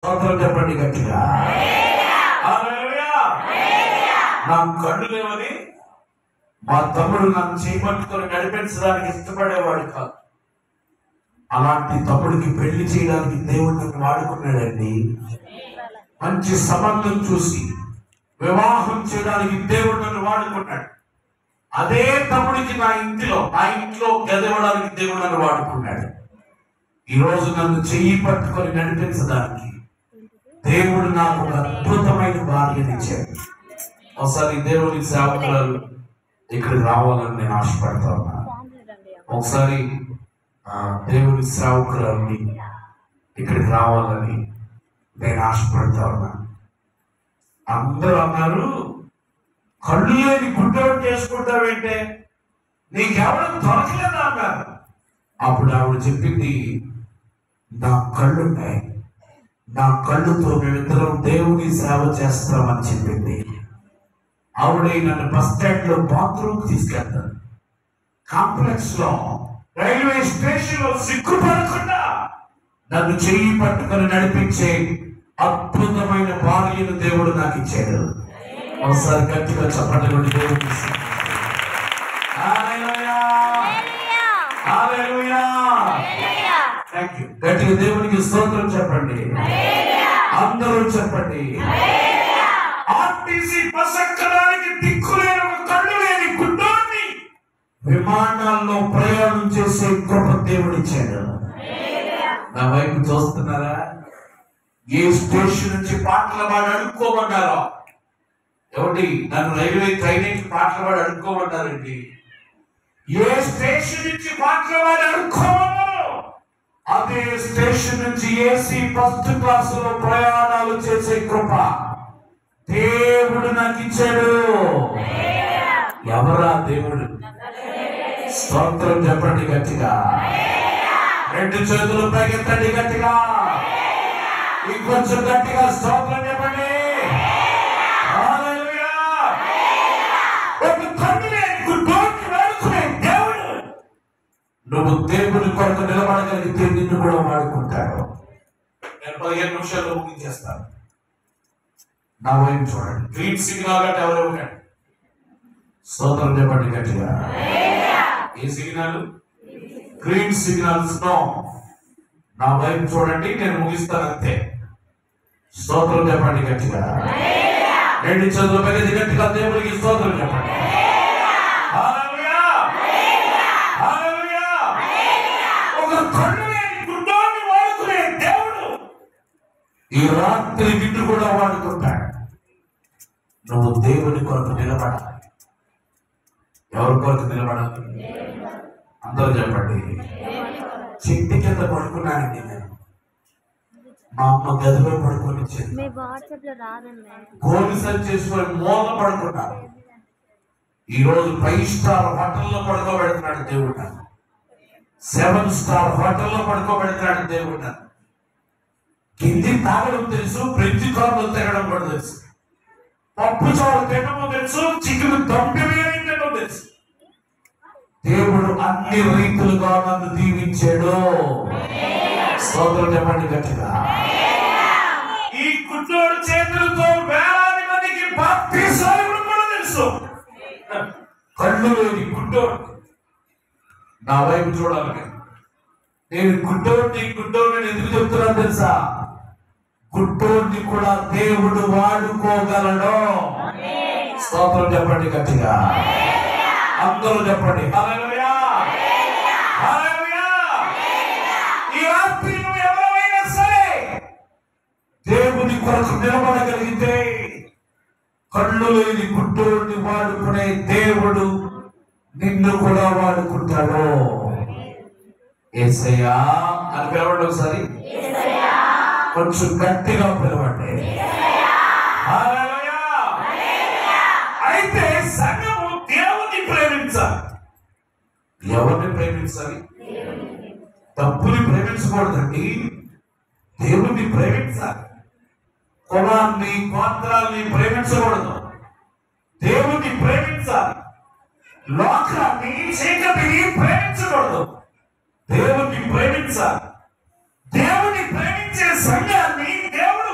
స్తోత్రం చెప్పండి గట్టిగా హల్లెలూయా. నా కళ్ళు లేవని మా తమ్ముడు నన్ను చేపట్టుకొని నడిపించడానికి ఇష్టపడేవాడు కాదు అలాంటి తమ్ముడికి పెళ్లి చేయడానికి దేవుడు నన్ను వాడుకున్నాడండి మంచి సంబంధం చూసి వివాహం చేయడానికి దేవుడు నన్ను వాడుకున్నాడు అదే తమ్ముడికి నా ఇంటిలో నా ఇంట్లో గెదవడానికి దేవుడు నన్ను వాడుకున్నాడు ఈ రోజు నన్ను చెయ్యి పట్టుకొని నడిపించడానికి దేవుడు నాకు ఒక అద్భుతమైన భార్యనిచ్చాడు ఒకసారి దేవుని సేవకురాలు ఇక్కడికి రావాలని నేను ఆశపడతా ఉన్నా ఒకసారి ఆ, దేవుని సేవకురాలని ఇక్కడికి రావాలని నేను ఆశపడతా ఉన్నా అందరూ అన్నారు కళ్ళు లేని గుడ్డోడు చేసుకుంటావేంటే నీకెవరు దొరకలేదా అన్నారు అప్పుడు ఆవిడ చెప్పింది నా కళ్ళున్నాయి నా కళ్ళుతో మేమిద్దరం దేవుని సేవ చేస్తామని చెప్పింది ఆవిడ నన్ను బస్ స్టాండ్ లో బాత్రూమ్ తీసుకెళ్తాను కాంప్లెక్స్ లో రైల్వే స్టేషన్ లో సిగ్గుపడకుండా నన్ను చెయ్యి పట్టుకొని నడిపించే అద్భుతమైన భార్యను దేవుడు నాకు ఇచ్చాడు ఒకసారి గట్టిగా చెప్పండి నుండి దేవుడికి థ్యాంక్ యూ గట్టిగా దేవునికి స్తోత్రం చెప్పండి అందరూ చెప్పండి ఆర్టీసీ బస్ ఎక్కడానికి దిక్కులేని ఒక కళ్ళు లేని గుడ్డోని విమానాల్లో ప్రయాణం చేసే కృప దేవుడు ఇచ్చాడు నా వైపు చూస్తున్నారా ఏ స్టేషన్ నుంచి పాటలు పాడి అడుక్కోమన్నారో ఏమండి నన్ను రైల్వే ట్రైనింగ్ పాటలు పాడి అడుక్కోమన్నారండి ఏ స్టేషన్ నుంచి పాటలు పాడి అడుక్కోమన్నారు అదే స్టేషన్ నుంచి ఏసీ ఫస్ట్ క్లాసులో ప్రయాణాలు చేసే కృప దేవుడు నాకు ఇచ్చాడు ఎవరా దేవుడు స్తోత్రం చెప్పండి గట్టిగా రెండు చేతులు పైకెత్తండి గట్టిగా ఇంకొంచెం గట్టిగా స్తోత్రం చెప్పండి హల్లెలూయా. ఒక కన్ను లేని గుడ్డోడిని వాడుకునే దేవుడు నువ్వు దేవుని కొరకు నిలబడగలిగితే నిన్ను కూడా వాడుకుంటాడు నేను పదిహేను నిమిషాల్లో ముగించేస్తాను నా వైపు చూడండి గ్రీన్ సిగ్నల్ అంటే ఎవరు ఉన్నాడు స్తోత్రం చెప్పండి గట్టిగా ఏ సిగ్నల్ గ్రీన్ సిగ్నల్స్ నో నా వైపు చూడండి నేను ముగిస్తాను అంతే స్తోత్రం చెప్పండి గట్టిగా రెండు చేతుల పైకి గట్టిగా దేవుడికి స్తోత్రం చెప్పండి హల్లెలూయా! హల్లెలూయా! ఒక కన్ను లేని గుడ్డోని వాడుకునే దేవుడు ఈ రాత్రి నిన్ను కూడా వాడుకుంటాడు నువ్వు దేవుని కొరకు నిలబడాలి ఎవరి కొరకు నిలబడాలి అందరూ చెప్పండి చెట్టు కింద పడుకున్నానండి నేను మా అమ్మ గదిలో పడుకొని ఇచ్చింది మీ వాట్సాప్ లో రాదండి గోలు సెట్ చేసుకొని మూల పడుకున్నాను ఈ రోజు ఫైవ్ స్టార్ హోటల్లో పడుకోబెడుతున్నాడు దేవుడు నన్ను. సెవెన్ స్టార్ హోటల్లో పడుకోబెడుతున్నాడు దేవుడు నన్ను. కింది తాగడం తెలుసు ఫ్రిడ్జ్ కార్లు తిరగడం కూడా తెలుసు పప్పు చారు తినడం తెలుసు చికెన్ దొంగవేయడం తినడం తెలుసు దేవుడు అన్ని రీతులుగా నన్ను దీవించాడు స్తోత్రం చెప్పండి గట్టిగా ఈ గుడ్డోడు చేతులతో వేలాది మందికి బాప్తీసాలు కూడా తెలుసు కళ్ళు లేని గుడ్డోడు నా వైపు చూడాలి మీరు. నేను గుడ్డోడిని గుడ్డోడిని ఎందుకు చెప్తున్నాను తెలుసా గుడ్డోడిని కూడా దేవుడు వాడుకోగలడు స్తోత్రం చెప్పండి గట్టిగా అందరూ చెప్పండి హల్లెలూయా హల్లెలూయా ఈ రాత్రి నువ్వు ఎవరైనా సరే దేవుని కొరకు నిలబడగలిగితే కళ్ళు లేని గుడ్డోడిని వాడుకునే దేవుడు నిన్ను కూడా వాడుకుంటాడు ఏసయ్యా అని పిలవండి ఒకసారి కొంచెం గట్టిగా పిలవండి హల్లెలూయా. అయితే సంఘము దేవుని ప్రేమించాలి ఎవరిని ప్రేమించాలి డబ్బుని ప్రేమించకూడదండి దేవుణ్ణి ప్రేమించాలి కులాన్ని గోత్రాల్ని ప్రేమించకూడదు దేవుణ్ణి ప్రేమించాలి లోకాన్ని చీకటిని ప్రేమించకూడదు దేవుణ్ణి ప్రేమించాలి దేవుని ప్రేమించే సంఘాన్ని దేవుడు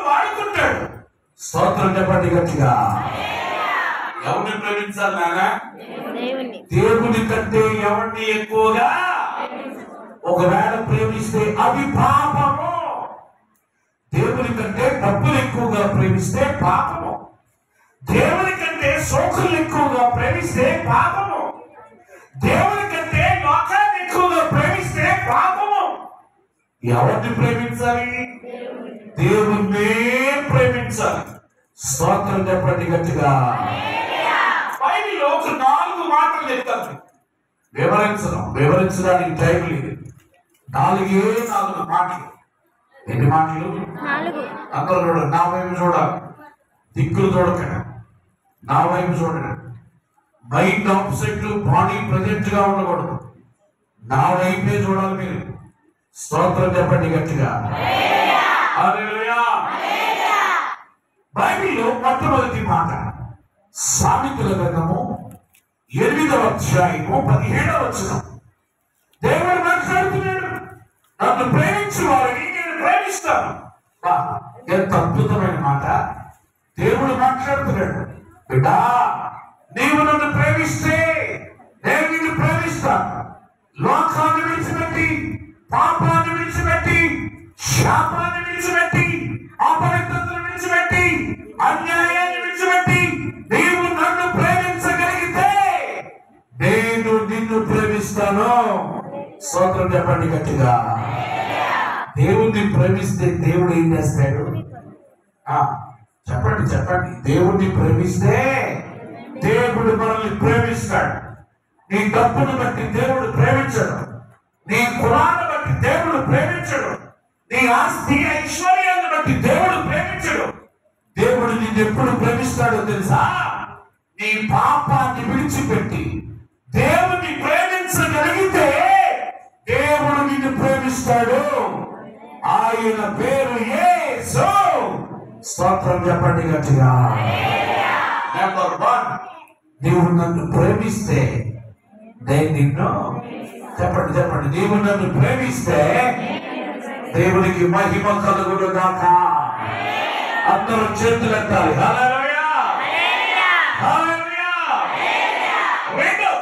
స్తోత్రం చెప్పండి గట్టిగా ఎవరిని ప్రేమించాలి నాన్న దేవుణ్ణి దేవుని కంటే ఎవరిని ఎక్కువగా ఒకవేళ ప్రేమిస్తే అది పాపము దేవుని కంటే డబ్బులు ఎక్కువగా ప్రేమిస్తే పాపము దేవుని కంటే సోకులు ఎక్కువగా ప్రేమిస్తే పాపము దేవుని కంటే లోకాన్ని ఎక్కువగా ప్రేమిస్తే పాపము ఎవరిని ప్రేమించాలి దేవుణ్ణే ప్రేమించాలి స్తోత్రం చెప్పండి గట్టిగా బైబిల్లో ఒక నాలుగు మాటలు చెప్తాను వివరించడం వివరించడానికి టైం లేదు నాలుగే నాలుగు మాటలు ఎన్ని మాటలు నాలుగు అందరూ చూడండి నా వైపు చూడాలి దిక్కులు చూడకండి నా వైపు చూడండి మైండ్ ఆపోజిట్ బాడీ ప్రజెంట్ గా ఉండకూడదు నా వైపే చూడాలి మీరు స్తోత్రం చెప్పండి గట్టిగా హల్లెలూయా. బైబిల్లో మొట్టమొదటి మాట సామెతల గ్రంథము ఎనిమిదవ అధ్యాయము పదిహేడవ వచనం దేవుడు మాట్లాడుతున్నాడు నన్ను ప్రేమించు వారిని నేను ప్రేమిస్తాను వా, ఎంత అద్భుతమైన మాట దేవుడు మాట్లాడుతున్నాడు బిడ్డా నీవు నన్ను ప్రేమిస్తే నేను నిన్ను ప్రేమిస్తాను లోకాన్ని విడిచిపెట్టి పాపాన్ని విడిచిపెట్టి శాపాన్ని విడిచిపెట్టి అపవిత్రతను విడిచిపెట్టి అన్యాయాన్ని విడిచిపెట్టి నీవు నన్ను ప్రేమించగలిగితే నేను నిన్ను ప్రేమిస్తాను స్తోత్రం చెప్పండి గట్టిగా దేవుణ్ణి ప్రేమిస్తే దేవుడు ఏం చేస్తాడు ఆ, చెప్పండి చెప్పండి దేవుణ్ణి ప్రేమిస్తే దేవుడు మనల్ని ప్రేమిస్తాడు నీ డబ్బును బట్టి దేవుడు ప్రేమించడు నీ కులాన్ని బట్టి దేవుడు ప్రేమించడు నీ ఆస్తి ఐశ్వర్యాన్ని బట్టి దేవుడు ప్రేమించడు దేవుడు నిన్ను ఎప్పుడు ప్రేమిస్తాడో తెలుసా నీ పాపాన్ని విడిచిపెట్టి దేవుని ప్రేమించగలిగితే దేవుడు నిన్ను ప్రేమిస్తాడు ఆయన పేరు యేసు స్తోత్రం చెప్పండి గట్టిగా నెంబర్ వన్ నీవు నన్ను ప్రేమిస్తే నేను నిన్ను చెప్పండి చెప్పండి నీవు నన్ను ప్రేమిస్తే దేవునికి మహిమ కలుగుడు గాక అందరూ చేతులు ఎత్తాలి హల్లెలూయా హల్లెలూయా రెండు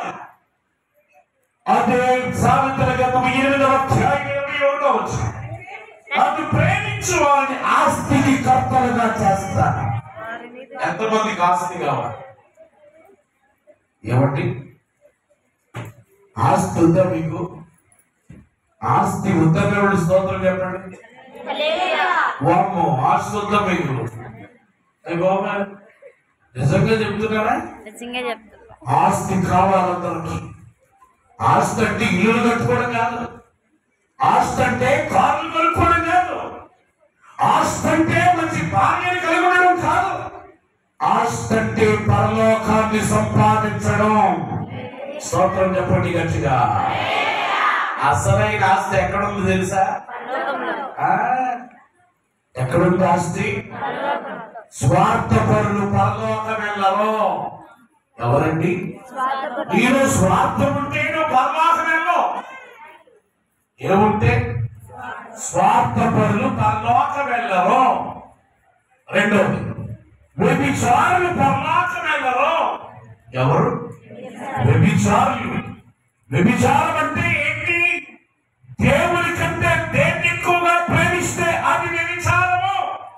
అదే సామెతల గతం ఎనిమిదవ అధ్యాయం ఇరవై ఒకటో వచ్చిన నన్ను ప్రేమించు వారిని ఆస్తికి కర్తలుగా చేస్తాను ఎంతమందికి ఆస్తి కావాలి ఏమండి ఆస్తి ఉందా మీకు ఆస్తి ఉందని ఎవరు స్తోత్రం చెప్పండి వామ్మో ఆస్తి ఉందా మీకు అయ్య బాబా నిజంగా చెప్తున్నారా నిజంగా చెప్తున్నా ఆస్తి కావాలందరికి ఆస్తి అంటే ఇల్లు కట్టుకోవడం కాదు ఆస్తి అంటే కార్లు కొనుక్కోవడం కాదు ఆస్తి అంటే మంచి భార్యను కలిగి ఉండడం కాదు ఆస్తి అంటే పరలోకాన్ని సంపాదించడం స్తోత్రం చెప్పండి గట్టిగా అసలైన ఆస్తి ఎక్కడుంది తెలుసా ఆ? ఎక్కడుంది ఆస్తి స్వార్థపరులు పరలోకం వెళ్ళరు ఎవరండి నీలో స్వార్థం ఉంటే నువ్వు పరలోకం వెళ్ళవు ఏముంటే స్వార్థపరులు పరలోకం వెళ్ళరు రెండోది వ్యభిచారులు పరలోకం వెళ్ళరు ఎవరు వ్యభిచారులు వ్యభిచారం అంటే ఏంటి దేవుని కంటే దేన్ని ఎక్కువగా ప్రేమిస్తే అది వ్యభిచారము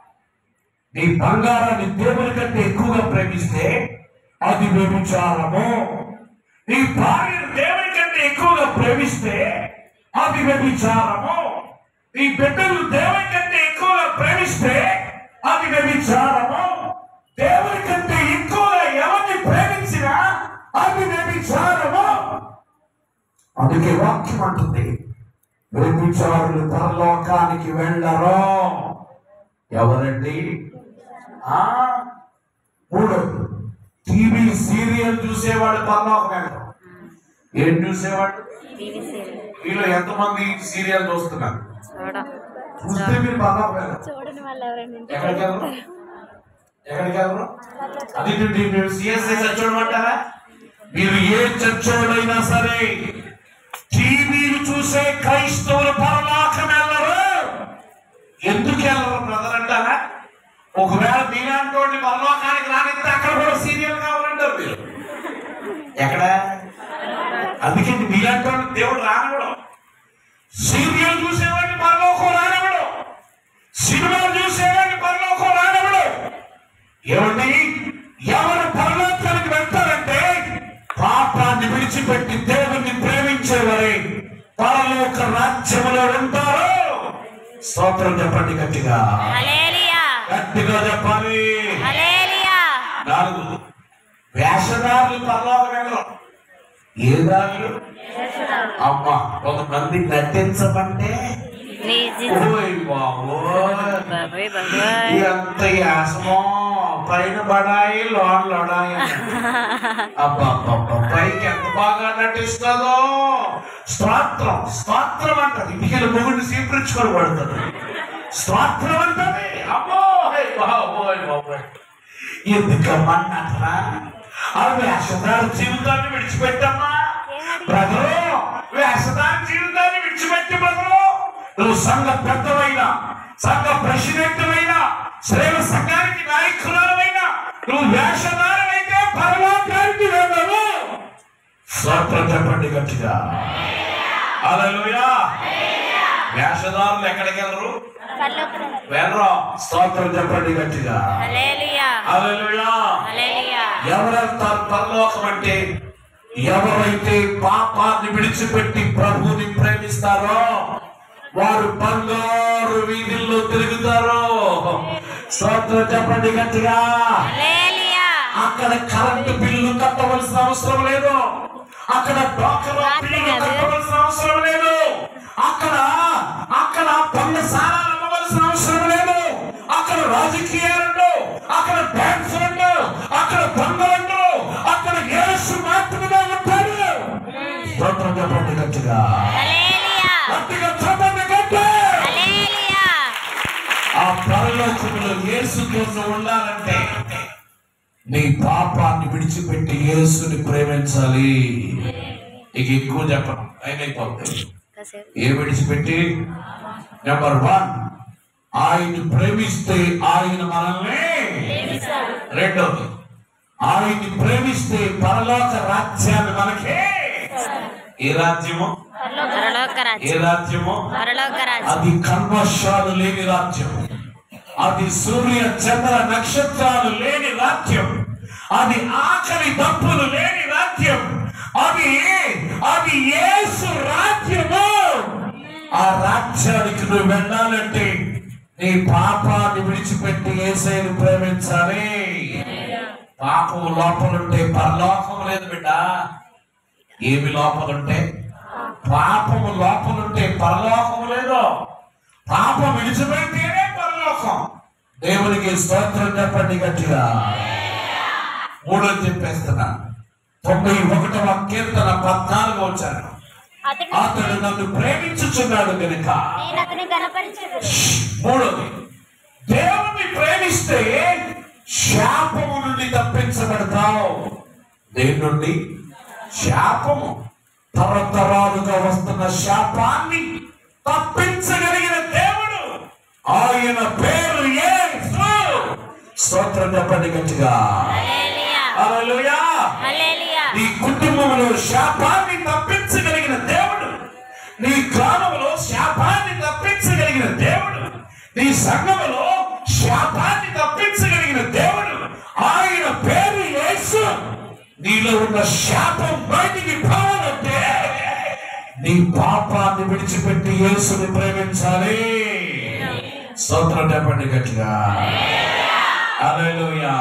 నీ బంగారాన్ని దేవుని కంటే ఎక్కువగా ప్రేమిస్తే అది వ్యభిచారము నీ భార్యను దేవుని కంటే ఎక్కువగా ప్రేమిస్తే అది వ్యభిచారము నీ బిడ్డలు దేవుని కంటే ఎక్కువగా ప్రేమిస్తే అది వ్యభిచారము దేవుని కంటే ఎక్కువగా ఎవరిని ప్రేమించినా అది వ్యభిచారము అందుకే వాక్యం అంటుంది వ్యభిచారులు పరలోకానికి వెళ్ళరు ఎవరండి ఆ మూడోది టీవీ సీరియల్ చూసేవాడు పరలోకం వెళ్ళరు ఏం చూసేవాడు టీవీ సీరియల్ వీళ్ళు ఎంతమంది సీరియల్ చూస్తున్నారు చూడ చూస్తే మీరు పరలోకం వెళ్ళరు చూడని వాళ్ళు ఎవరైనా ఉంటే ఎక్కడికి వెళ్ళరు ఎక్కడికి వెళ్ళరు అది మీరు సిఎస్ఐ చచ్చోడమంటారా మీరు ఏ చచ్చోడైనా సరే టీవీలు చూసే క్రైస్తవులు పరలోకం వెళ్ళరు ఎందుకు వెళ్ళరు బ్రదర్ అంటారా ఒకవేళ మీలాంటి వాడిని పరలోకానికి రానిస్తే అక్కడ కూడా సీరియల్ కావాలంటారు మీరు ఎక్కడ అందుకే మీలాంటి వాడిని దేవుడు రానివ్వడం సీరియల్ చూసేవాడిని పరలోకం రానివ్వడం సినిమా చూసేవాడిని పరలోకం రానివ్వడం ఏమండి ఎవరు పరలోకానికి వెళ్తారంటే పాపాన్ని విడిచిపెట్టి దేవుణ్ణి ప్రేమించేవారే పరలోక రాజ్యములో ఉంటారు స్తోత్రం చెప్పండి గట్టిగా హల్లెలూయా గట్టిగా చెప్పాలి హల్లెలూయా నాలుగు వేషధారులు పరలోకం వెళ్ళరు ఏ దారులు అమ్మా కొంతమంది నటించమంటే నిజం ఓయ్ బాబోయ్ బాబాయ్ బాబాయ్ ఎంత యాసమో పైన బడాయి లోన్ లడాయి అబ్బబ్బబ్బ పైకి ఎంత బాగా నటిస్తుందో స్తోత్రం స్తోత్రం అంటది ఇంటికి మొగుడిని సీపరించుకొని పడుతుంది స్తోత్రం అంటది అమ్మో హే బాబోయ్ బాబోయ్ ఎందుకమ్మన్నట్రా ఆ వేషధార జీవితాన్ని విడిచిపెట్టమ్మా బ్రదరు వేషధార జీవితాన్ని విడిచిపెట్టి బ్రదరు నువ్వు సంఘ పెద్దవైనా సంఘ ప్రెసిడెంట్ అయినా శ్రేమ సంఘానికి నాయకురాలైనా నువ్వు వేషధారమైతే పరలోకానికి వెళ్ళవు స్తోత్రం చెప్పండి గట్టిగా అలలుయా వేషధారులు ఎక్కడికి వెళ్ళరు వెళ్ళరు స్తోత్రం చెప్పండి గట్టిగా హల్లెలూయా అలలుయా హల్లెలూయా ఎవరెళ్తారు పరలోకం అంటే ఎవరైతే పాపాన్ని విడిచిపెట్టి ప్రభువుని ప్రేమిస్తారో వారు బంగారు వీధుల్లో తిరుగుతారు స్తోత్రం చెప్పండి గట్టిగా హల్లెలూయా అక్కడ కరెంటు బిల్లు కట్టవలసిన అవసరం లేదు అక్కడ డాక్టర్ బిల్లు కట్టవలసిన అవసరం లేదు అక్కడ అక్కడ పండ్ల సారాలు అమ్మవలసిన అవసరం లేదు అక్కడ రాజకీయాలు అక్కడ డాన్స్ అక్కడ బంగారు అక్కడ యేసు మాత్రమే ఉంటాడు స్తోత్రం చెప్పండి గట్టిగా హల్లెలూయా గట్టిగా చెప్పండి గట్టి హల్లెలూయా ఆ పరలోకములో యేసుతో నువ్వు ఉండాలంటే నీ పాపాన్ని విడిచిపెట్టి యేసుని ప్రేమించాలి ఇక ఎక్కువ చెప్పను అయిపోతుంది కాసేపు ఏ విడిచిపెట్టి నెంబర్ వన్ ఆయన్ని ప్రేమిస్తే ఆయన మనల్ని రెండోది ఆయన్ని ప్రేమిస్తే పరలోక రాజ్యాన్ని మనకే ఏ రాజ్యము పరలోక ఏ రాజ్యం రాజ్యము పరలోక రాజ్యం అది కల్మషాలు లేని రాజ్యం అది సూర్య చంద్ర నక్షత్రాలు లేని రాజ్యం అది ఆఖరి తప్పులు లేని రాజ్యం అది అది యేసు రాజ్యము ఆ రాజ్యానికి నువ్వు వెళ్ళాలంటే నీ పాపాన్ని విడిచిపెట్టి ఏసైని ప్రేమించాలి పాపం లోపలుంటే పరలోకం లేదు బిడ్డ ఏమి లోపలుంటే పాపము లోపలుంటే పరలోకము లేదు పాపం విడిచిపెడితేనే పరలోకం దేవునికి స్తోత్రం చెప్పండి గట్టిగా మూడో చెప్పేస్తున్నా తొంభై ఒకటవ కీర్తన పద్నాలుగు వచ్చాను అతడు అతడు నన్ను ప్రేమించుచున్నాడు కనుక నేను అతని కనపరిచాడు మూడోది దేవుని ప్రేమిస్తే శాపము నుండి తప్పించబడతావు దేని నుండి శాపము తరతరాలుగా వస్తున్న శాపాన్ని తప్పించగలిగిన దేవుడు ఆయన పేరు యేసు స్తోత్రం చెప్పండి గట్టిగా హల్లెలూయా హల్లెలూయా హల్లెలూయా నీ కుటుంబంలో శాపాన్ని తప్పించగలిగిన దేవుడు నీ గ్రామంలో శాపాన్ని తప్పించగలిగిన దేవుడు నీ సంఘములో శాపాన్ని తప్పించగలిగిన దేవుడు ఆయన పేరు యేసు నీలో ఉన్న శాపం బయటికి పోవాలంటే నీ పాపాన్ని విడిచిపెట్టి యేసుని ప్రేమించాలి స్తోత్రం చెప్పండి గట్టిగా హల్లెలూయా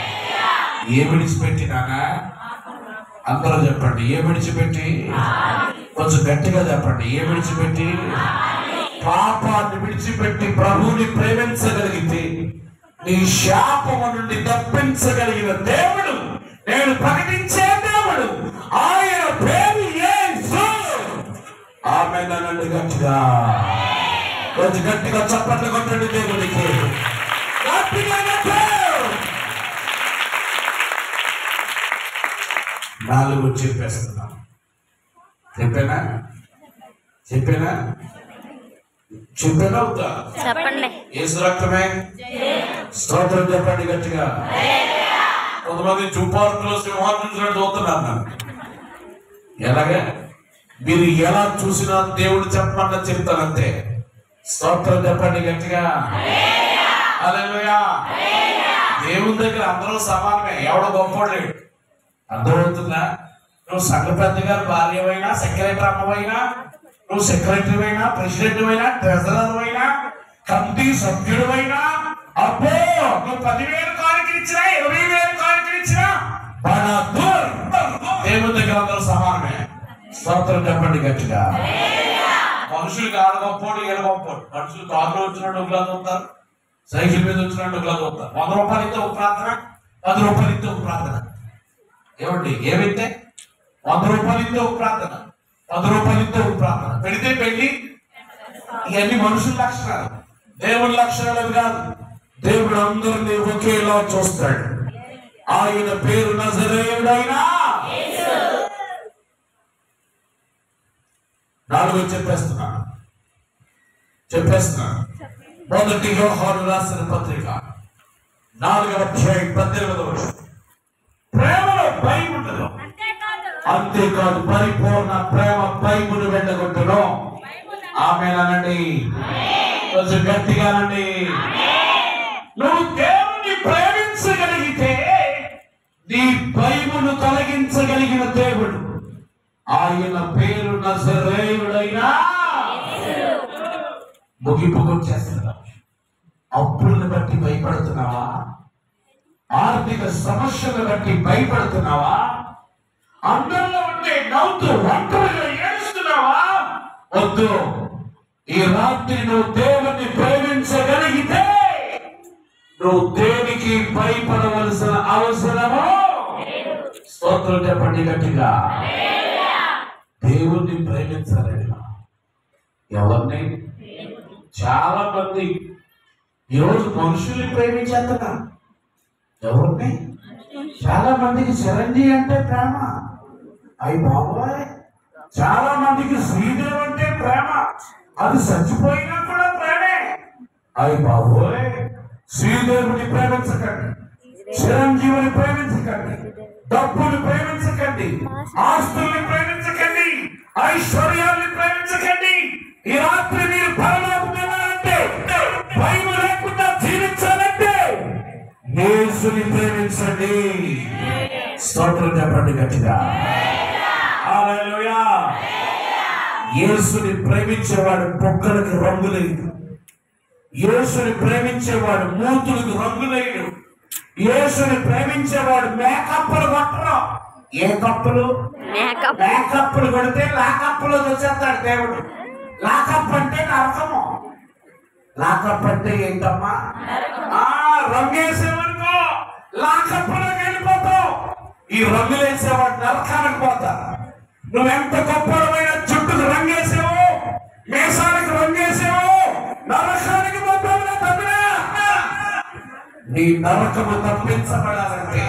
ఏ విడిచిపెట్టినానా అందరూ చెప్పండి ఏ విడిచిపెట్టి కొంచెం గట్టిగా చెప్పండి ఏ విడిచిపెట్టి పాపాన్ని విడిచిపెట్టి ప్రభువుని ప్రేమించగలిగితే నీ శాపము నుండి తప్పించగలిగిన దేవుడు నేను ప్రకటించే దేవుడు ఆయన పేరు యేసు ఆమె నన్ను గట్టిగా కొంచెం గట్టిగా చప్పట్లు కొట్టండి దేవునికి గట్టిగా కొట్టు. నాలుగు చెప్పేస్తున్నా చెప్పానా చెప్పానా చెప్పానా అవుతా చెప్పండి ఏసు రక్తమే స్తోత్రం చెప్పండి గట్టిగా కొంతమంది జూ పార్కులో సింహాలు చూసినట్టు చూస్తున్నారు నన్ను ఎలాగే మీరు ఎలా చూసినా దేవుడు చెప్పమన్న చెప్తానంతే స్తోత్రం చెప్పండి గట్టిగా హల్లెలూయా దేవుని దగ్గర అందరూ సమానమే ఎవడో గొప్పోడు లేడు అర్థమవుతుందా నువ్వు సంఘ పెద్ద గారు భార్యమైనా సెక్రటరీ అమ్మవైనా నువ్వు సెక్రటరీ అయినా ప్రెసిడెంట్ అయినా ట్రెజరర్ అయినా కమిటీ సభ్యుడు అయినా అబ్బో నువ్వు పదివేలు కానుకలు ఇచ్చినా ఇరవై వేలు కానుకలు ఇచ్చినా బరాబర్. దేవుని దగ్గర అందరూ సమానమే స్తోత్రం చెప్పండి గట్టిగా మనుషులు ఆడ గొప్పోడు ఈడ గొప్పోడు మనుషులు కారులో వచ్చినట్టు ఒకలా చూస్తారు సైకిల్ మీద వచ్చినట్టు ఒకలా చూస్తారు వంద రూపాయలు ఇస్తే ఒక ప్రార్థన పది రూపాయలు ఇస్తే ఒక ప్రార్థన ఏమండి ఏమైతే వంద రూపాయలు ఇస్తే ఒక ప్రార్థన పది రూపాయలు ఇస్తే ఒక ప్రార్థన పెడితే పెళ్లి ఇవన్నీ మనుషుల లక్షణాలు దేవుని లక్షణాలు అవి కాదు దేవుడు అందరినీ ఒకేలా చూస్తాడు ఆయన పేరు నజరేయుడైనా నాలుగో చెప్పేస్తున్నాను చెప్పేస్తున్నాను మొదటి యోహాను రాసిన పత్రిక నాలుగవ అధ్యాయం పద్దెనిమిదవ వచనం. ప్రేమలో భయం ఉండదు అంతేకాదు పరిపూర్ణ ప్రేమ భయమును వెళ్ళగొట్టును ఆమె అనండి కొంచెం గట్టిగా అనండి నువ్వు దేవుని ప్రేమించగలిగితే నీ భయమును తొలగించగలిగిన దేవుడు ఆయన పేరు నజరేయుడైనా ముగింపుకొచ్చేస్తున్నా అప్పులను బట్టి భయపడుతున్నావా ఆర్థిక సమస్యలను బట్టి భయపడుతున్నావా అందరిలో ఉంటే నవ్వుతూ ఒంటరిగా ఏడుస్తున్నావా వద్దు ఈ రాత్రి నువ్వు దేవుణ్ణి ప్రేమించగలిగితే నువ్వు దేనికి భయపడవలసిన అవసరమో స్తోత్రం చెప్పండి గట్టిగా దేవుణ్ణి ప్రేమించాలి ఎవరిని చాలా మంది ఈరోజు మనుషుల్ని ప్రేమించేస్తున్నారు ఎవరిని చాలా మందికి చిరంజీవి అంటే ప్రేమ అయ్యి బాబోయ్ చాలా మందికి శ్రీదేవి అంటే ప్రేమ అది చచ్చిపోయినా కూడా ప్రేమే అయ్యి బాబోయ్ శ్రీదేవుని ప్రేమించకండి చిరంజీవిని ప్రేమించకండి డబ్బుని ప్రేమించకండి ఆస్తుల్ని ప్రేమించకండి ఐశ్వర్యాన్ని ప్రేమించకండి ఈ రాత్రి మీరు పరలోకం వెళ్ళాలంటే భయం లేకుండా జీవించాలంటే యేసుని ప్రేమించండి స్తోత్రం చెప్పండి గట్టిగా హల్లెలూయా యేసుని ప్రేమించేవాడు పొక్కలకు రంగులేదు యేసుని ప్రేమించేవాడు మూతులకు రంగులేడు యేసుని ప్రేమించేవాడు మేకప్పులు కొట్టరు ఏ కప్పులు మేకప్ మేకప్పులు కొడితే లాకప్పులు వచ్చేస్తాడు దేవుడు లాకప్ అంటే నరకము లాకప్ అంటే ఏంటమ్మా ఆ రంగేసేవనుకో లాకప్పులోకి వెళ్ళిపోతావు ఈ రంగులు వేసేవాడు నరకానికి పోతా నువ్వెంత గొప్పమైన జుట్టుకు రంగేసావు మేసానికి రంగేసావు నరకానికి పోతావు నా తమ్ముడా. నీ నరకము తప్పించబడాలంటే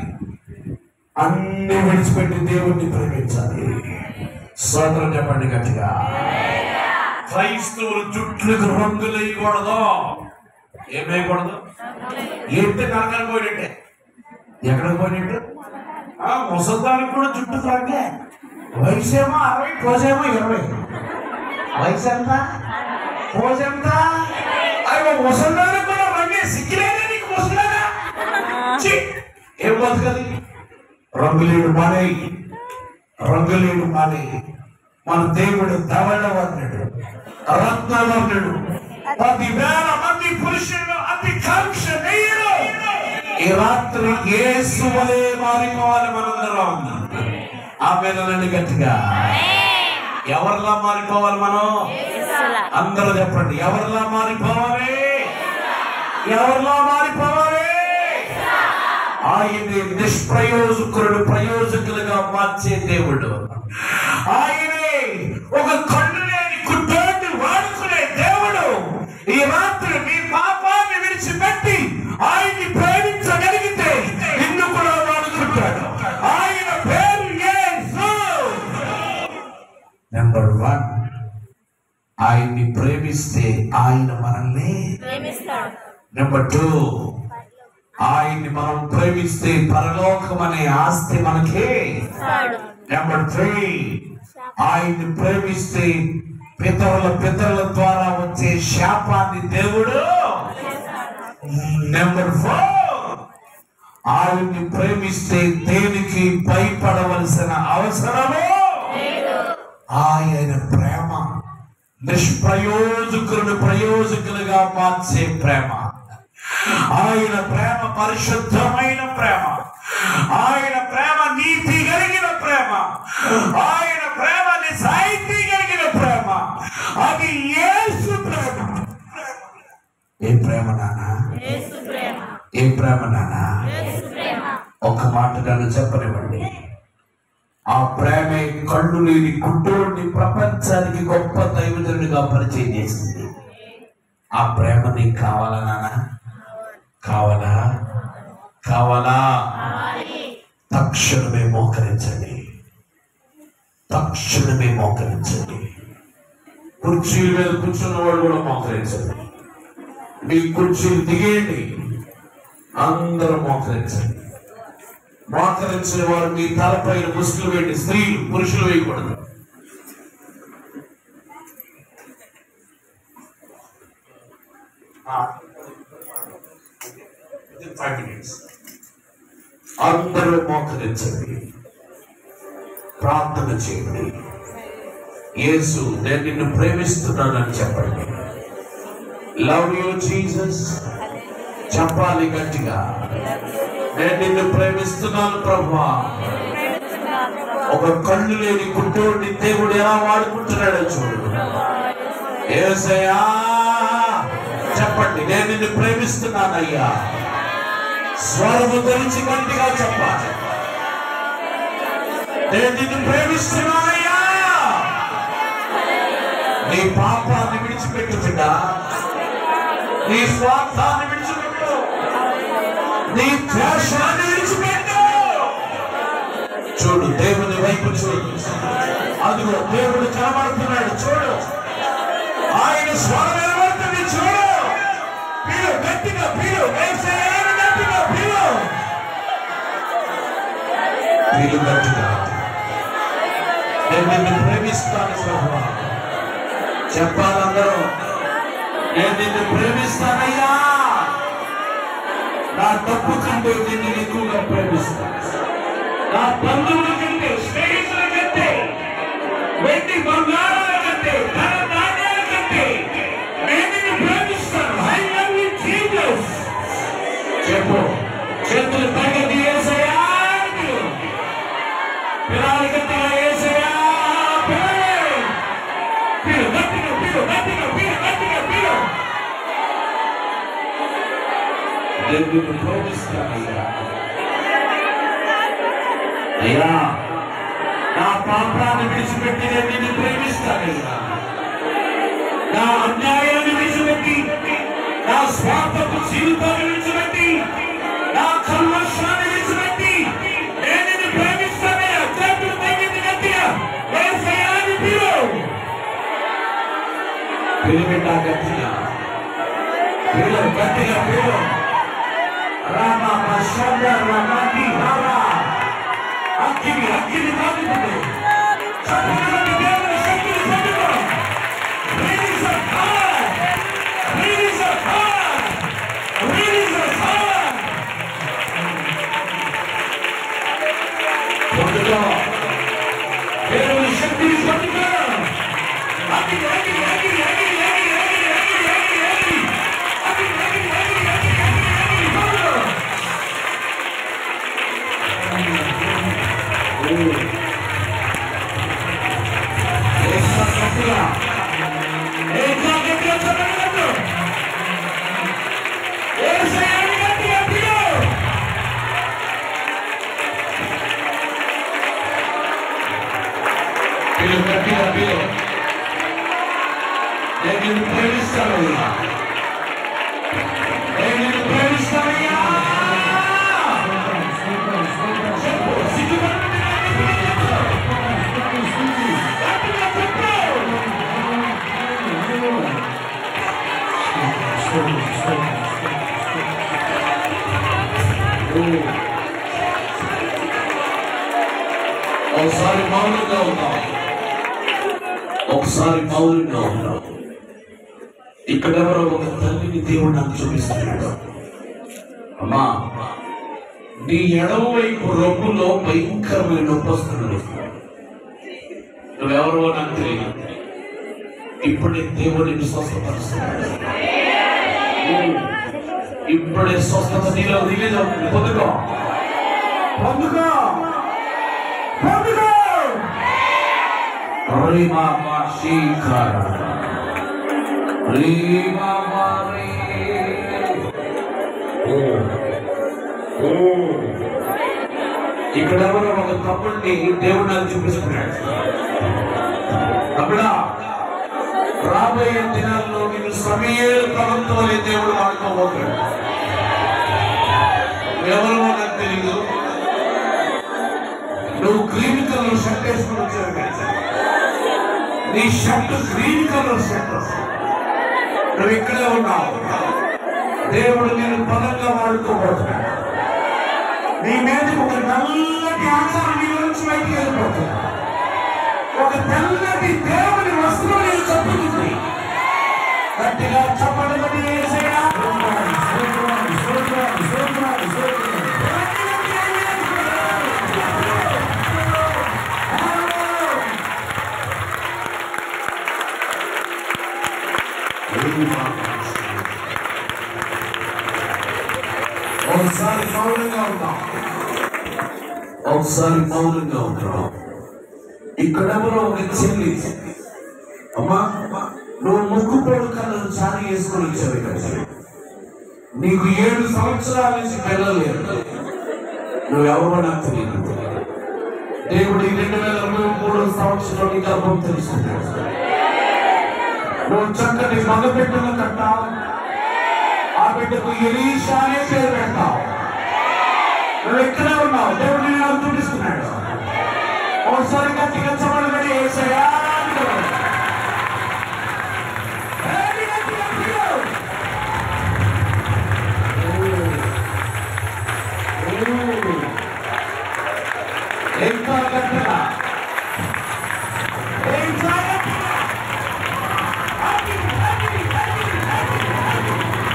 అన్ని విడిచిపెట్టి దేవుణ్ణి ప్రేమించాలి సోదరం చెప్పండి గట్టిగా క్రైస్తవులు జుట్లకు రంగులు వేయకూడదు ఏం వేయకూడదు ఏంటి నరకానికి పోయినట్టే ఎక్కడికి పోయినట్టు ఆ ముసల్దానికి కూడా జుట్టు రంగే వయసు ఏమో అరవై పోసేమో ఇరవై వయసు ఎంత పోజు ఎంత అయ్యో ముసల్దానికి కూడా రంగే సిగ్గులేదా నీకు ముసలాగా ఛీ! ఏం బతకది రంగులేడు మానే రంగులేడు మానే మన దేవుడు ధవళవర్ణుడు రత్నవర్ణుడు పది వేల మంది పురుషులు అతి కాంక్ష నెయ్యరు ఈ రాత్రి యేసు వలె మారిపోవాలి మనందరం ఆమె గట్టిగా ఎవరిలా మారిపోవాలి మనం అందరూ చెప్పండి ఎవరిలా మారిపోవాలి ఎవరిలా మారిపోవాలి ఆయనే నిష్ప్రయోజకుడు ప్రయోజకులుగా మార్చే దేవుడు ఆయనే ఒక కన్ను లేని కుట్టాన్ని వాడుకునే దేవుడు ఈ రాత్రి మీ పాపాన్ని విడిచిపెట్టి ఆయన్ని ప్రేమించగలిగితే నిన్ను కూడా వాడుకుంటాడు ఆయన పేరు యేసు నెంబర్ వన్ ఆయన్ని ప్రేమిస్తే ఆయన మనల్ని ప్రేమిస్తాడు నెంబర్ టూ ఆయన్ని మనం ప్రేమిస్తే పరలోకం అనే ఆస్తి మనకి నెంబర్ త్రీ ఆయన్ని ప్రేమిస్తే పితరుల పితరుల ద్వారా వచ్చే శాపాన్ని దేవుడు నెంబర్ ఫోర్ ఆయన్ని ప్రేమిస్తే దేనికి భయపడవలసిన అవసరము ఆయన ప్రేమ నిష్ప్రయోజకులను ప్రయోజకులుగా మార్చే ప్రేమ ఆయన ప్రేమ పరిశుద్ధమైన ప్రేమ ఆయన ప్రేమ నీతి కలిగిన ప్రేమ ఆయన ప్రేమ నిజాయితీ కలిగిన ప్రేమ అది యేసు ప్రేమ ఏ ప్రేమ నానా ఏ ప్రేమ నానా ఒక మాట నన్ను చెప్పనివ్వండి ఆ ప్రేమే కళ్ళు లేని కుట్టోడిని ప్రపంచానికి గొప్ప దైవజనుడిగా పరిచయం చేసింది ఆ ప్రేమ నీకు కావాలా నాన్న కావాలా కావాలా తక్షణమే మోకరించండి తక్షణమే మోకరించండి కుర్చీల మీద కూర్చున్న వాడు కూడా మోకరించండి మీ కుర్చీలు దిగేయండి అందరూ మోకరించండి మోకరించిన వారు మీ తలపైన ముసుగులు వేయండి స్త్రీలు పురుషులు వేయకూడదు ఫైవ్ మినిట్స్ అందరూ మోకరించండి ప్రార్థన చేయండి యేసు నేను నిన్ను ప్రేమిస్తున్నానని చెప్పండి లవ్ యూ జీసస్ చెప్పాలి గట్టిగా నేను నిన్ను ప్రేమిస్తున్నాను ప్రభా ఒక కళ్ళు లేని కుట్టోడిని దేవుడు ఎలా వాడుకుంటున్నాడో చూడు ఏసయ్యా చెప్పండి నేను నిన్ను ప్రేమిస్తున్నానయ్యా స్వరము తెలిసి గట్టిగా చెప్పాలి నేను నిన్ను ప్రేమిస్తున్నానయ్యా నీ పాపాన్ని విడిచిపెట్టుచుడా నీ స్వార్థాన్ని విడిచిపెట్టు నీ ద్వేషాన్ని విడిచిపెట్టు చూడు దేవుని వైపు చూడు అదిగో దేవుడు కనబడుతున్నాడు చూడు ఆయన స్వరం నిలబడుతుంది చూడు పీలు గట్టిగా పీలు వేసేయాలని గట్టిగా పీలు పీలు గట్టిగా నేను నిన్ను ప్రేమిస్తాను ప్రభు చెప్పాలందరూ నేను నిన్ను ప్రేమిస్తానయ్యా నా తప్పు కంటే నిన్ను ఎక్కువగా ప్రేమిస్తాను నా బంధువుల కంటే స్నేహితుల కంటే వెండి బంగారాల కంటే ధన ధాన్యాల కంటే నేను నిన్ను ప్రేమిస్తాను ఐ లవ్ యు జీసస్ చెప్పు చేతులు పైకి ఏసయ్యా పిల్లలు గట్టిగా ఏసయ్యా పిల్లలు పిలు గట్టిగా పిలు గట్టిగా పిలు గట్టిగా పిలు నేను నిన్ను ప్రేమిస్తానయ్యా అయ్యా నా పాపాన్ని విడిచిపెట్టి నేను నిన్ను ప్రేమిస్తానయ్యా నా అన్యాయాన్ని విడిచిపెట్టి నా స్వార్థపు జీవితాన్ని విడిచిపెట్టి నా కల్మషాన్ని విడిచిపెట్టి నేను నిన్ను ప్రేమిస్తానయ్యా చేతులు తగ్గింది గట్టిగా ఏసయ్యా అని పిలు పిలిపెట్టా గట్టిగా పిలు గట్టిగా పిలు రామ శబ్ద రమాకి రారా అగ్గిని అగ్గిని తాగుతుంది చప్పటి దేవుని శక్తిని పొందుకో Release of power! Release of power! Release of power! పొందుకో దేవుని శక్తిని పొందుకో అగ్గిని అగ్గిని అగ్గిని అగ్గిని అగ్గిని అగ్గిని అగ్గిని అగ్గిని అగ్గిని అగ్గిని అగ్గిని అగ్గిని అగ్గిని అగ్గిని పొందుకో Esa captura. Esa captura చదవగలదు. esa అడిగట్టిగా పిలు. పిలు గట్టిగా పిలు. ఒకసారి మౌనంగా ఉన్నాం ఒకసారి మౌనంగా ఉన్నాం ఇక్కడ ఎవరో ఒక తల్లిని దేవుడు నాకు చూపిస్తున్నాడు అమ్మా నీ ఎడమ వైపు రొమ్ములో భయంకరమైన నొప్పి వస్తున్నాడు నువ్వెవరో నాకు తెలియదు ఇప్పుడే దేవుడిని స్వస్థపరుస్తున్నాడు ఇప్పుడే స్వస్థత నీలో రిలీజ్ అవుతుంది పొందుకో పొందుకో పొందుకో రీమా మా శీకర రీమా మా రీ. ఓ. ఓ. ఇక్కడ ఎవరో ఒక తమ్ముడిని దేవుడు నాకు చూపిస్తున్నాడు అప్పుడా రాబోయే దినాల్లో నేను సమయాలు కాలంతో దేవుడు వాడుకోబోతాడు ఎవరో నాకు తెలియదు నువ్వు గ్రీన్ కలర్ షర్ట్ వేసుకుని వచ్చావు కదా. నీ షర్ట్ గ్రీన్ కలర్ షర్ట్ నువ్వు ఇక్కడే ఉన్నావు దేవుడు నేను బలంగా వాడుకోబోతున్నాడు నీ మీదకి ఒక నల్లటి ఆచారం నీ నుంచి బయటికి వెళ్ళిపోతుంది ఒక తెల్లటి దేవుని వస్త్రం నేను చెప్పుతుంది గట్టిగా చెప్పడం ఏసయ్యా ఒకసారి మౌనంగా ఉన్నాం ఒకసారి మౌనంగా ఉన్నాం ఇక్కడ ఎవరో ఒక చెల్లి అమ్మా నువ్వు ముక్కు పొడు కళ్ళను చారి వేసుకొని వచ్చావు ఇక్కడ నీకు ఏడు సంవత్సరాల నుంచి పిల్లలేదు నువ్వెవరో నాకు తెలియదు దేవుడు ఈ రెండు వేల ఇరవై మూడో సంవత్సరంలో నీ గర్భం తెలుసుకున్నాడు నువ్వు చక్కటి మగ బిడ్డను కట్టావు ఆ బిడ్డకు ఎలీషా అనే పేరు పెడతావు నువ్వు ఎక్కడే ఉన్నావు దేవుడు నేను నాకు చూపిస్తున్నాడు ఒకసారి గట్టిగా చమలు పెట్టి ఏసయ్యా అంటాడు. ఏయ్, గట్టిగా పిలు. ఓ. ఓ. ఇంకా గట్టిగా ఇంకా గట్టిగా అది, అది, అది, అది.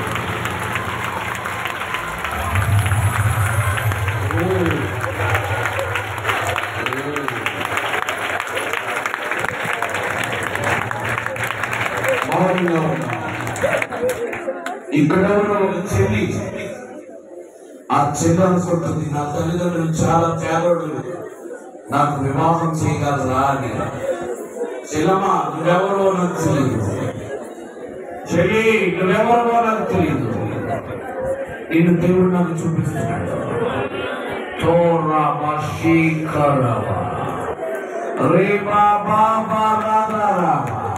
మౌనంగా ఉన్నాం. ఇక్కడ ఎవరో ఒక చెల్లి ఆ చెల్లి అనుకుంటుంది నా తల్లిదండ్రులు చాలా పేదోడు నాకు వివాహం చేయగలరా అని చెల్లమ్మా నువ్వెవరో నాకు తెలియదు చెల్లి నువ్వెవరో నాకు తెలియదు నిన్ను దేవుడు నాకు చూపిస్తున్నాడు తోరా బషీకరవా రే బాబా బాబా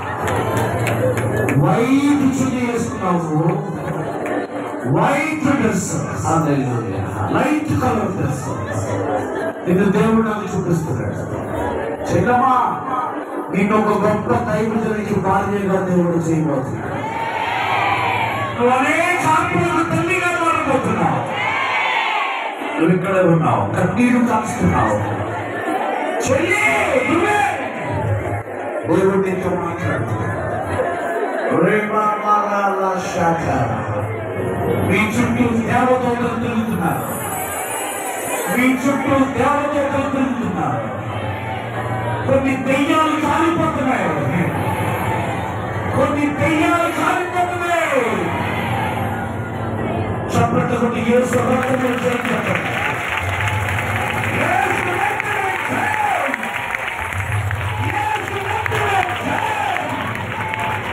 వైట్ చున్నీ వేసుకున్నావు white dress light colour dress నిన్ను దేవుడు నాకు చూపిస్తున్నాడు చిన్నమ్మా నిన్ను ఒక గొప్ప దైవజనికి భార్యగా దేవుడు చేయబోతున్నాడు నువ్వు అనేక ఆత్మలకు తల్లిగా మారిపోతున్నావు నువ్వు ఇక్కడే ఉన్నావు కన్నీరు కాస్తున్నావు చెల్లి నువ్వే దేవుడు నీతో మాట్లాడుతున్నాడు రేమా మారాల శాఖ మీ చుట్టూ దేవదూతలు తిరుగుతున్నారు మీ చుట్టూ దేవదూతలు తిరుగుతున్నారు కొన్ని దెయ్యాలు కాలిపోతున్నాయి కొన్ని దెయ్యాలు కాలిపోతున్నాయి చప్పట్లు కొట్టి యేసు రక్తము చేయించండి యేసు రక్తము చేయించండి. యేసు రక్తము చేయించండి.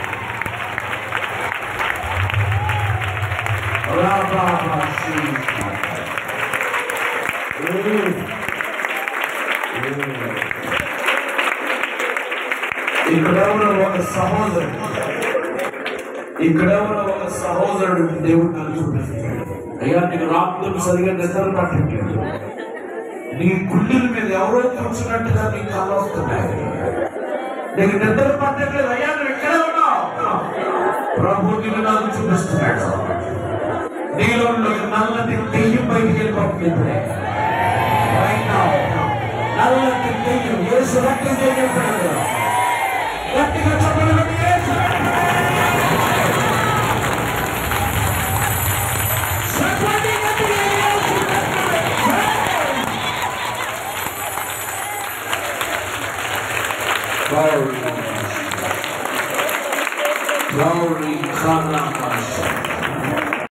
ఇక్కడెవరో ఒక సహోదరుడు ఇక్కడెవరో ఒక సహోదరుడు దేవుడు నన్ను చూపిస్తున్నాడు అయ్యా నీకు రాత్రులు సరిగా నిద్ర పట్టట్లేదు నీ గుండెల మీద ఎవరో కూర్చున్నట్టుగా నీకు కళ్ళు వస్తున్నాయి నీకు నిద్ర పట్టట్లేదు అయ్యా నువ్వు ఇక్కడే ఉన్నావు ప్రభు నిన్ను నాకు చూపిస్తున్నాడు నీలో ఉన్న ఒక నల్లటి దెయ్యం బయటికి వెళ్ళిపోతుంది ఇప్పుడే Right now. నల్లటి దెయ్యం యేసు రక్తం చేయబడదు గట్టిగా చెప్పలేదు యేసు చెప్పండి గట్టిగా యేసు Glory. Glory. Glory.